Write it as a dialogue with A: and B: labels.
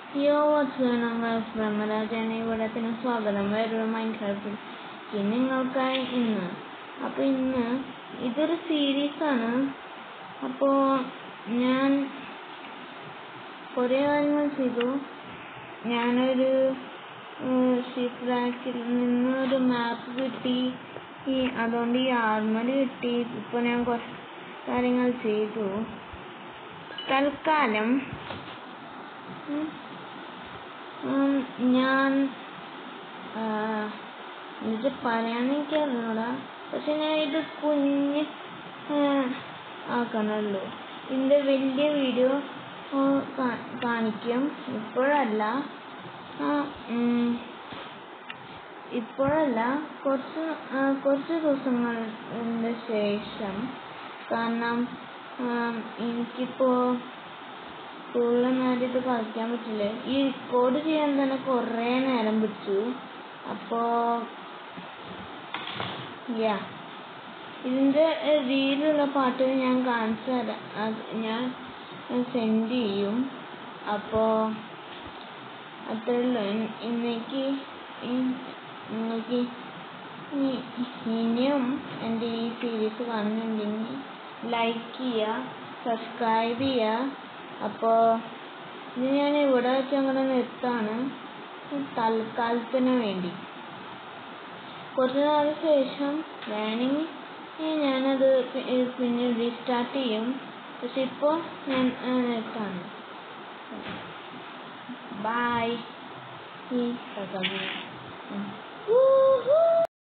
A: യോ വാട്സ് ഗൈസ് ബ്രഹ്മരാജാണ് ഇവിടത്തിന് സ്വാഗതം വേറൊരു മൈൻഡ് ക്രാഫ്റ്റിൽ നിങ്ങൾക്കായി ഇന്ന് അപ്പോൾ ഇന്ന് ഇതൊരു സീരീസാണ് അപ്പോൾ ഞാൻ കുറേ കാര്യങ്ങൾ ചെയ്തു ഞാനൊരു ഷിപ്രാക്കിൽ നിന്ന് ഒരു മാപ്പ് കിട്ടി ഈ അതുകൊണ്ട് ഈ ആർമർ കിട്ടി ഇപ്പോൾ ഞാൻ കുറച്ച് കാര്യങ്ങൾ ചെയ്തു തൽക്കാലം ഉം, ഉം, ഞാൻ ഇത് പറയാൻ എനിക്ക് അറിഞ്ഞൂടാ പക്ഷെ ഞാൻ ഇത് കുഞ്ഞ് ആ, ആക്കണുള്ളൂ ഇതിൻ്റെ വലിയ വീഡിയോ കാണിക്കും ഇപ്പോഴല്ല ആ, ഉം, ഇപ്പോഴല്ല കുറച്ച് ആ, കുറച്ച് ദിവസങ്ങളുടെ ശേഷം കാരണം ആം, എനിക്കിപ്പോ ഫുള്ള് നേരം ഇത് കളിക്കാൻ പറ്റില്ല ഈ റെക്കോർഡ് ചെയ്യാൻ തന്നെ കുറേ നേരം പിടിച്ചു അപ്പോ യാ ഇതിന്റെ രീതിയിലുള്ള പാട്ട് ഞാൻ കാണിച്ചു തരാം അത് ഞാൻ സെൻഡ് ചെയ്യും അപ്പോ അത്രേ ഉള്ളൂ ഇൻ- ഇന്നേക്ക് ഇൻ- നിങ്ങൾക്ക് ഇ- ഇനിയും എൻ്റെ ഈ സീരീസ് കാണുന്നുണ്ടെങ്കിൽ ലൈക്ക് ചെയ്യുക സബ്സ്ക്രൈബ് ചെയ്യുക അപ്പോൾ ഇത് ഞാൻ ഇവിടെ വെച്ച് അങ്ങനെ നിർത്താണ് തൽക്കാലത്തിന് വേണ്ടി കുറച്ച് നാളിന് ശേഷം വേണമെങ്കിൽ ഞാനത് പി- പിന്നെ റീസ്റ്റാർട്ട് ചെയ്യും പക്ഷെ ഇപ്പോൾ ഞാൻ ആ, നിർത്താണ് ബൈ ഈ